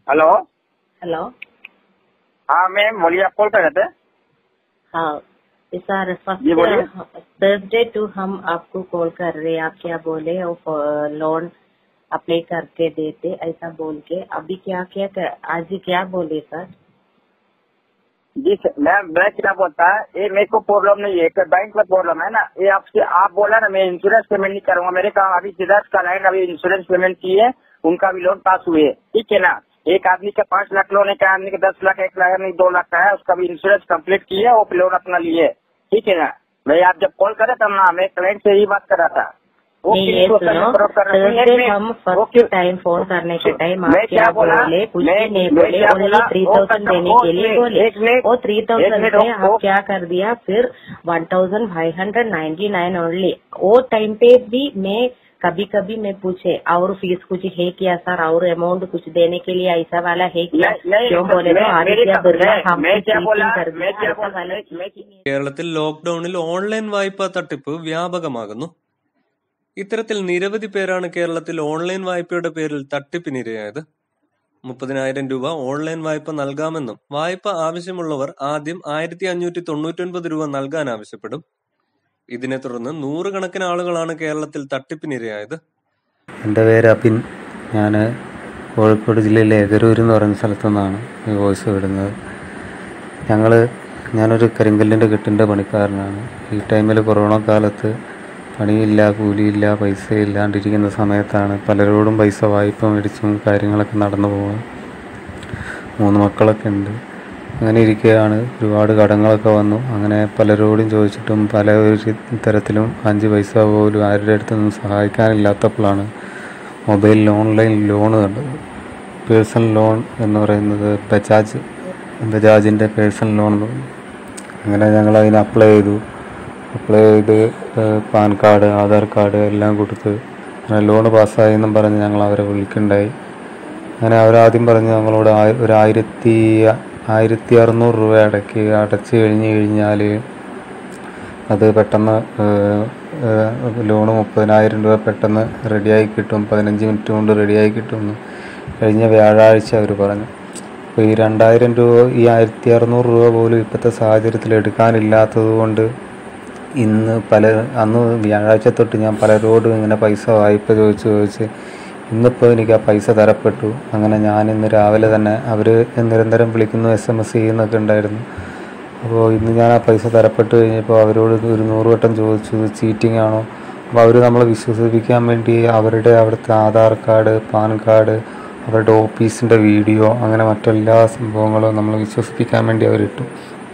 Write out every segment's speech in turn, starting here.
Hello hello हाँ ma'am बोलिए आप कॉल कर रहे थे हाँ सर जी, बोलिए। फर्स्ट थर्सडे टू हम आपको कॉल कर रहे हैं आप क्या बोले वो लोन अप्लाई करके देते ऐसा बोल के अभी क्या क्या कर, आज क्या बोले सर जी सर, मैम मैं क्या बोलता है ये मेरे को प्रॉब्लम नहीं है बैंक में प्रॉब्लम है ना ये आपसे आप बोला ना मैं इंश्योरेंस पेमेंट नहीं करूंगा मेरे काम अभी सिद्धार्थ का लाइन अभी इंश्योरेंस पेमेंट की है उनका भी लोन पास हुए है ठीक है ना एक आदमी का पांच लाख लोन है एक आदमी का दस लाख एक लाख नहीं दो लाख का है उसका भी इंश्योरेंस कंप्लीट किया वो लोन अपना लिए ठीक है ना मैं आप जब कॉल करे तब ना मैं क्लाइंट से ही बात कर रहा था वो नहीं किस ये को करने सुनो पर कर रहे थे? एक थर्सडे मिनट, हम वो फर्स्ट किस- टाइम फोन करने के टाइम आप मैं क्या क्या बोला? बोले कुछ भी मैं- नहीं मैं बोले क्या ओनली बोला? थ्री वो थाउजेंड कस्टमर- देने वो के लिए एक- बोले एक मिनट, वो थ्री एक थाउजेंड मिनट, से वो- आप क्या कर दिया फिर one thousand five hundred ninety nine only वो टाइम पे भी मैं कभी कभी मैं पूछे और फीस कुछ है क्या सर और अमाउंट कुछ देने के लिए ऐसा वाला है क्या नहीं- नहीं, क्यों बोले तो मैं- आदित्य मेरे- बिरला मैं- हमको मैं क्या cheating बोला? कर मैं दिया क्या ऐसा बोला? वाला मैं- मैं- cheating है। കേരളത്തിൽ ലോക്ക്ഡൌണിൽ ഓൺലൈൻ വായ്പാ തട്ടിപ്പ് വ്യാപകമാകുന്നു ഇത്തരത്തിൽ നിരവധി പേരാണ് കേരളത്തിൽ ഓൺലൈൻ വായ്പയുടെ പേരിൽ തട്ടിപ്പിനിരയായത് മുപ്പതിനായിരം രൂപ ഓൺലൈൻ വായ്പ നൽകാമെന്നും വായ്പ ആവശ്യമുള്ളവർ ആദ്യം ആയിരത്തി അഞ്ഞൂറ്റി തൊണ്ണൂറ്റൊൻപത് രൂപ നൽകാൻ ആവശ്യപ്പെടും ഇതിനെ തുടർന്ന് നൂറുകണക്കിന് ആളുകളാണ് കേരളത്തിൽ തട്ടിപ്പിനിരയായത് എൻ്റെ പേര് അബിൻ ഞാൻ കോഴിക്കോട് ജില്ലയിലെ എഗരൂർ എന്ന് പറയുന്ന സ്ഥലത്തു നിന്നാണ് ഈ വോയിസ് വിടുന്നത് ഞങ്ങൾ ഞാനൊരു കരിങ്കല്ലിൻ്റെ കെട്ടിൻ്റെ പണിക്കാരനാണ് ഈ ടൈമിൽ കൊറോണ കാലത്ത് പണിയില്ല കൂലിയില്ല പൈസ ഇല്ലാണ്ടിരിക്കുന്ന സമയത്താണ് പലരോടും പൈസ വായ്പ മേടിച്ചും കാര്യങ്ങളൊക്കെ നടന്നു പോകുന്നത് മൂന്ന് മക്കളൊക്കെ ഉണ്ട് അങ്ങനെ ഇരിക്കുകയാണ് ഒരുപാട് കടങ്ങളൊക്കെ വന്നു അങ്ങനെ പലരോടും ചോദിച്ചിട്ടും പല ഒരു തരത്തിലും അഞ്ച് പൈസ പോലും ആരുടെ അടുത്തൊന്നും സഹായിക്കാനില്ലാത്തപ്പോഴാണ് മൊബൈലിൽ ഓൺലൈൻ ലോൺ കണ്ടത് പേഴ്സണൽ ലോൺ എന്ന് പറയുന്നത് ബജാജ് ബജാജിൻ്റെ പേഴ്സണൽ ലോൺ എന്ന് പറയും അങ്ങനെ ഞങ്ങൾ അതിന് അപ്ലൈ ചെയ്തു അപ്ലൈ ചെയ്ത് ഏഹ്, പാൻ കാർഡ് ആധാർ കാർഡ് എല്ലാം കൊടുത്ത് അങ്ങനെ ലോൺ പാസ്സായി എന്നും പറഞ്ഞ് ഞങ്ങൾ അവരെ വിളിക്കുണ്ടായി അങ്ങനെ അവരാദ്യം പറഞ്ഞ് നമ്മളോട് ആയി- ഒരു ആയിരത്തി ആയിരത്തി അറുന്നൂറ് രൂപ അടയ്ക്ക് അടച്ച് കഴിഞ്ഞ് കഴിഞ്ഞാൽ അത് പെട്ടെന്ന് ലോണ് മുപ്പതിനായിരം രൂപ പെട്ടെന്ന് റെഡിയായി കിട്ടും പതിനഞ്ച് മിനിറ്റ് കൊണ്ട് റെഡിയായി കിട്ടുമെന്ന് കഴിഞ്ഞ വ്യാഴാഴ്ച അവർ പറഞ്ഞു അപ്പോൾ ഈ രണ്ടായിരം രൂപ ഈ ആയിരത്തി അറുന്നൂറ് രൂപ പോലും ഇപ്പോഴത്തെ സാഹചര്യത്തിൽ എടുക്കാനില്ലാത്തത് കൊണ്ട് ഇന്ന് പല അന്ന് വ്യാഴാഴ്ച തൊട്ട് ഞാൻ പലരോടും ഇങ്ങനെ പൈസ വായ്പ ചോദിച്ച് ചോദിച്ച് ഇന്നിപ്പോൾ എനിക്ക് ആ പൈസ തരപ്പെട്ടു അങ്ങനെ ഞാൻ ഇന്ന് രാവിലെ തന്നെ അവർ നിരന്തരം വിളിക്കുന്നു എസ് എം എസ് ചെയ്യുന്നൊക്കെ ഉണ്ടായിരുന്നു അപ്പോൾ ഇന്ന് ഞാൻ ആ പൈസ തരപ്പെട്ട് കഴിഞ്ഞപ്പോൾ അവരോട് ഒരു നൂറ് വട്ടം ചോദിച്ചു ഇത് ചീറ്റിംഗ് ആണോ അപ്പോൾ അവർ നമ്മളെ വിശ്വസിപ്പിക്കാൻ വേണ്ടി അവരുടെ അവിടുത്തെ ആധാർ കാർഡ് പാൻ കാർഡ് അവരുടെ ഓഫീസിൻ്റെ വീഡിയോ അങ്ങനെ മറ്റെല്ലാ സംഭവങ്ങളും നമ്മൾ വിശ്വസിപ്പിക്കാൻ വേണ്ടി അവരിട്ടു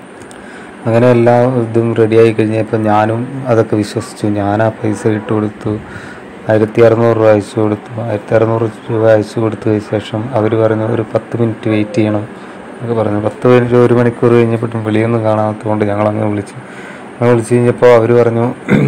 അങ്ങനെ എല്ലാ ഇതും റെഡിയായി കഴിഞ്ഞപ്പോൾ ഞാനും അതൊക്കെ വിശ്വസിച്ചു ഞാൻ ആ പൈസ ഇട്ട് കൊടുത്തു ആയിരത്തി അറുന്നൂറ് രൂപ അയച്ചു കൊടുത്തു ആയിരത്തി അറുന്നൂറ് രൂപ അയച്ചു കൊടുത്തതിന് ശേഷം അവർ പറഞ്ഞു ഒരു പത്ത് മിനിറ്റ് വെയിറ്റ് ചെയ്യണം എന്നൊക്കെ പറഞ്ഞു പത്ത് മിനിറ്റ് ഒരു മണിക്കൂർ കഴിഞ്ഞപ്പോഴും വെളിയൊന്നും കാണാത്തതുകൊണ്ട് ഞങ്ങൾ അങ്ങ് വിളിച്ചു അങ്ങനെ വിളിച്ചു കഴിഞ്ഞപ്പോൾ അവർ പറഞ്ഞു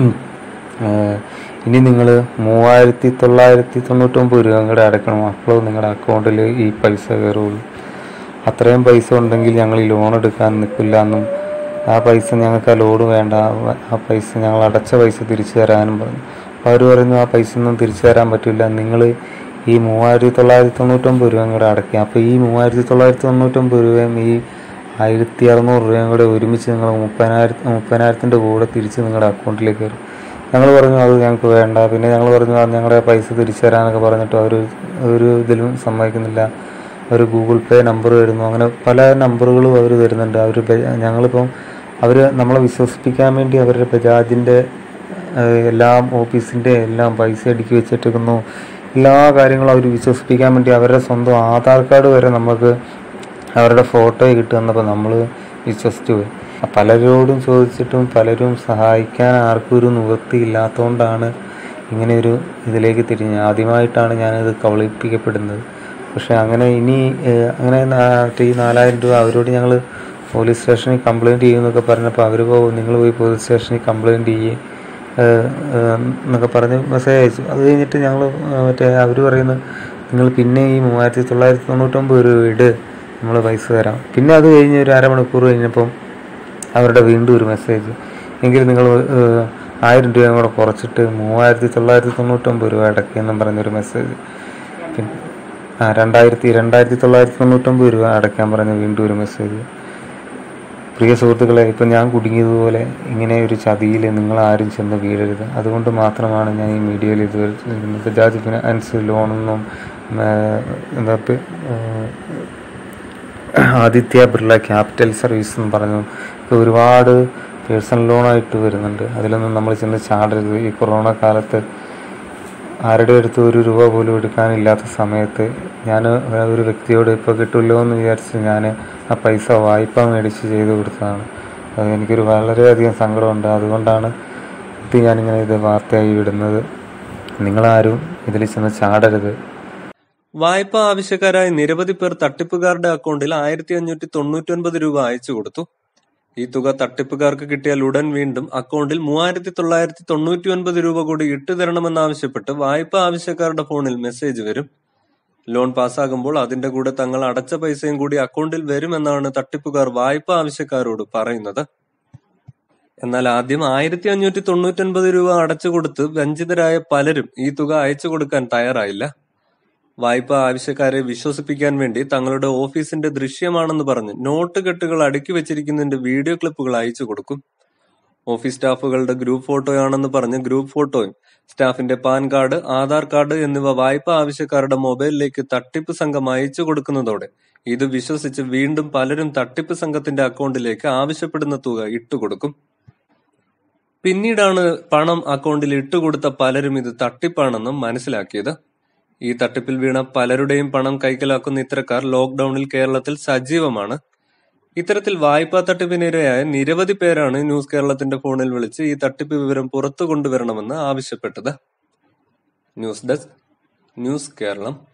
"ഏഹ്, ഇനി നിങ്ങൾ മൂവായിരത്തി തൊള്ളായിരത്തി തൊണ്ണൂറ്റൊമ്പത് രൂപ കൂടെ അടയ്ക്കണം അപ്പോൾ നിങ്ങളുടെ അക്കൗണ്ടിൽ ഈ പൈസ കയറുള്ളൂ അത്രയും പൈസ ഉണ്ടെങ്കിൽ ഞങ്ങൾ ഈ ലോൺ എടുക്കാൻ നിൽക്കില്ല എന്നും ആ പൈസ ഞങ്ങൾക്ക് ആ ലോഡ് വേണ്ട ആ- ആ പൈസ ഞങ്ങൾ അടച്ച പൈസ തിരിച്ചു തരാനും പറഞ്ഞു അപ്പോൾ അവർ പറഞ്ഞു ആ പൈസ ഒന്നും തിരിച്ചു തരാൻ പറ്റില്ല നിങ്ങൾ ഈ മൂവായിരത്തി തൊള്ളായിരത്തി തൊണ്ണൂറ്റൊമ്പത് രൂപയും കൂടെ അടയ്ക്കുക അപ്പോൾ ഈ മൂവായിരത്തി തൊള്ളായിരത്തി തൊണ്ണൂറ്റൊമ്പത് രൂപയും ഈ ആയിരത്തി അറുന്നൂറ് രൂപയും കൂടെ ഒരുമിച്ച് നിങ്ങൾ മുപ്പതിനായിരത്തി മുപ്പതിനായിരത്തിൻ്റെ കൂടെ തിരിച്ച് നിങ്ങളുടെ അക്കൗണ്ടിലേക്ക് കയറും ഞങ്ങൾ പറഞ്ഞു അത് ഞങ്ങൾക്ക് വേണ്ട പിന്നെ ഞങ്ങൾ പറഞ്ഞു അത് ഞങ്ങളുടെ പൈസ തിരിച്ചു തരാനൊക്കെ പറഞ്ഞിട്ട് അവർ ഒരു ഇതിലും സമ്മതിക്കുന്നില്ല അവർ ഗൂഗിൾ പേ നമ്പർ തരുന്നു അങ്ങനെ പല നമ്പറുകളും അവർ തരുന്നുണ്ട് അവർ ഞങ്ങളിപ്പം അവർ നമ്മളെ വിശ്വസിപ്പിക്കാൻ വേണ്ടി അവരുടെ ബജാജിൻ്റെ ഏഹ്, എല്ലാം ഓഫീസിൻ്റെ എല്ലാം പൈസ അടുക്കി വെച്ചിട്ടിരിക്കുന്നു എല്ലാ കാര്യങ്ങളും അവർ വിശ്വസിപ്പിക്കാൻ വേണ്ടി അവരുടെ സ്വന്തം ആധാർ കാർഡ് വരെ നമുക്ക് അവരുടെ ഫോട്ടോ കിട്ടി വന്നപ്പോൾ നമ്മൾ വിശ്വസിച്ചു പോയി പലരോടും ചോദിച്ചിട്ടും പലരും സഹായിക്കാൻ ആർക്കും ഒരു നിവൃത്തിയില്ലാത്തതുകൊണ്ടാണ് ഇങ്ങനെ ഒരു ഇതിലേക്ക് തിരിഞ്ഞ് ആദ്യമായിട്ടാണ് ഞാനിത് കബളിപ്പിക്കപ്പെടുന്നത് പക്ഷെ അങ്ങനെ ഇനി ഏഹ്, അങ്ങനെ നാ- ഈ നാലായിരം രൂപ അവരോട് ഞങ്ങൾ പോലീസ് സ്റ്റേഷനിൽ കംപ്ലയിൻറ്റ് ചെയ്യുമെന്നൊക്കെ പറഞ്ഞപ്പോൾ അവർ പോകും നിങ്ങൾ പോയി പോലീസ് സ്റ്റേഷനിൽ കംപ്ലയിൻറ്റ് ചെയ്യേ ഏഹ്, ഏഹ്, എന്നൊക്കെ പറഞ്ഞ് മെസ്സേജ് അയച്ചു അത് കഴിഞ്ഞിട്ട് ഞങ്ങൾ മറ്റേ അവർ പറയുന്നത് നിങ്ങൾ പിന്നെ ഈ മൂവായിരത്തി തൊള്ളായിരത്തി തൊണ്ണൂറ്റൊമ്പത് രൂപ ഇട് നമ്മൾ പൈസ തരാം പിന്നെ അത് കഴിഞ്ഞ് ഒരു അരമണിക്കൂർ കഴിഞ്ഞപ്പം അവരുടെ വീണ്ടും ഒരു മെസ്സേജ് എങ്കിൽ നിങ്ങൾ ഏഹ്, ആയിരം രൂപയും കൂടെ കുറച്ചിട്ട് മൂവായിരത്തി തൊള്ളായിരത്തി തൊണ്ണൂറ്റൊമ്പത് രൂപ അടയ്ക്കുമെന്നും പറഞ്ഞൊരു മെസ്സേജ് പിന്നെ ആ രണ്ടായിരത്തി രണ്ടായിരത്തി തൊള്ളായിരത്തി തൊണ്ണൂറ്റൊമ്പത് രൂപ അടയ്ക്കാൻ പറഞ്ഞ് വീണ്ടും ഒരു മെസ്സേജ് പ്രിയ സുഹൃത്തുക്കളെ ഇപ്പം ഞാൻ കുടുങ്ങിയതുപോലെ ഇങ്ങനെ ഒരു ചതിയിൽ നിങ്ങൾ ആരും ചെന്ന് വീഴരുത് അതുകൊണ്ട് മാത്രമാണ് ഞാൻ ഈ മീഡിയയിൽ ഇത് വരുന്നത് ബജാജ് ഫിനാൻസ് ലോണൊന്നും ആ, എന്താ പ്- ആ, ആദിത്യ ബിർള ക്യാപിറ്റൽ സർവീസ് എന്ന് പറഞ്ഞു ഇപ്പോൾ ഒരുപാട് പേഴ്സണൽ ലോണായിട്ട് വരുന്നുണ്ട് അതിലൊന്നും നമ്മൾ ചെന്ന് ചാടരുത് ഈ കൊറോണ കാലത്ത് ആരുടെ അടുത്ത് ഒരു രൂപ പോലും എടുക്കാനില്ലാത്ത സമയത്ത് ഞാൻ ഒരു വ്യക്തിയോട് ഇപ്പോൾ കിട്ടുമല്ലോ എന്ന് വിചാരിച്ച് ഞാൻ ആ പൈസ വായ്പ മേടിച്ച് ചെയ്ത് കൊടുത്തതാണ് അത് എനിക്കൊരു വളരെയധികം സങ്കടമുണ്ട് അതുകൊണ്ടാണ് ഇത് ഞാനിങ്ങനെ ഇത് വാർത്തയായി വിടുന്നത് നിങ്ങളാരും ഇതിൽ ചെന്ന് ചാടരുത് വായ്പ ആവശ്യക്കാരായ നിരവധി പേർ തട്ടിപ്പുകാരുടെ അക്കൗണ്ടിൽ ആയിരത്തി അഞ്ഞൂറ്റി തൊണ്ണൂറ്റി ഒൻപത് രൂപ അയച്ചു കൊടുത്തു ഈ തുക തട്ടിപ്പുകാർക്ക് കിട്ടിയാൽ ഉടൻ വീണ്ടും അക്കൗണ്ടിൽ മൂവായിരത്തി തൊള്ളായിരത്തി തൊണ്ണൂറ്റി ഒൻപത് രൂപ കൂടി ഇട്ടു തരണമെന്നാവശ്യപ്പെട്ട് വായ്പ ആവശ്യക്കാരുടെ ഫോണിൽ മെസ്സേജ് വരും ലോൺ പാസ്സാകുമ്പോൾ അതിന്റെ കൂടെ തങ്ങൾ അടച്ച പൈസയും കൂടി അക്കൗണ്ടിൽ വരുമെന്നാണ് തട്ടിപ്പുകാർ വായ്പ ആവശ്യക്കാരോട് പറയുന്നത് എന്നാൽ ആദ്യം ആയിരത്തി അഞ്ഞൂറ്റി തൊണ്ണൂറ്റി ഒൻപത് രൂപ അടച്ചു കൊടുത്ത് വഞ്ചിതരായ പലരും ഈ തുക അയച്ചു കൊടുക്കാൻ തയ്യാറായില്ല വായ്പ ആവശ്യക്കാരെ വിശ്വസിപ്പിക്കാൻ വേണ്ടി തങ്ങളുടെ ഓഫീസിന്റെ ദൃശ്യമാണെന്ന് പറഞ്ഞ് നോട്ട് കെട്ടുകൾ അടുക്കി വെച്ചിരിക്കുന്നതിന്റെ വീഡിയോ ക്ലിപ്പുകൾ അയച്ചു കൊടുക്കും ഓഫീസ് സ്റ്റാഫുകളുടെ ഗ്രൂപ്പ് ഫോട്ടോയാണെന്ന് പറഞ്ഞ് ഗ്രൂപ്പ് ഫോട്ടോയും സ്റ്റാഫിന്റെ പാൻ കാർഡ് ആധാർ കാർഡ് എന്നിവ വായ്പ ആവശ്യക്കാരുടെ മൊബൈലിലേക്ക് തട്ടിപ്പ് സംഘം അയച്ചു കൊടുക്കുന്നതോടെ ഇത് വിശ്വസിച്ച് വീണ്ടും പലരും തട്ടിപ്പ് സംഘത്തിന്റെ അക്കൗണ്ടിലേക്ക് ആവശ്യപ്പെടുന്ന തുക ഇട്ടുകൊടുക്കും പിന്നീടാണ് പണം അക്കൗണ്ടിൽ ഇട്ടുകൊടുത്ത പലരും ഇത് തട്ടിപ്പാണെന്നും മനസ്സിലാക്കിയത് ഈ തട്ടിപ്പിൽ വീണ പലരുടെയും പണം കൈക്കലാക്കുന്ന ഇത്തരക്കാർ ലോക്ഡൌണിൽ കേരളത്തിൽ സജീവമാണ് ഇത്തരത്തിൽ വായ്പാ തട്ടിപ്പിനിരയായ നിരവധി പേരാണ് ന്യൂസ് കേരളത്തിന്റെ ഫോണിൽ വിളിച്ച് ഈ തട്ടിപ്പ് വിവരം പുറത്തു കൊണ്ടുവരണമെന്ന് ആവശ്യപ്പെട്ടത് ന്യൂസ് ഡെസ്ക് ന്യൂസ് കേരളം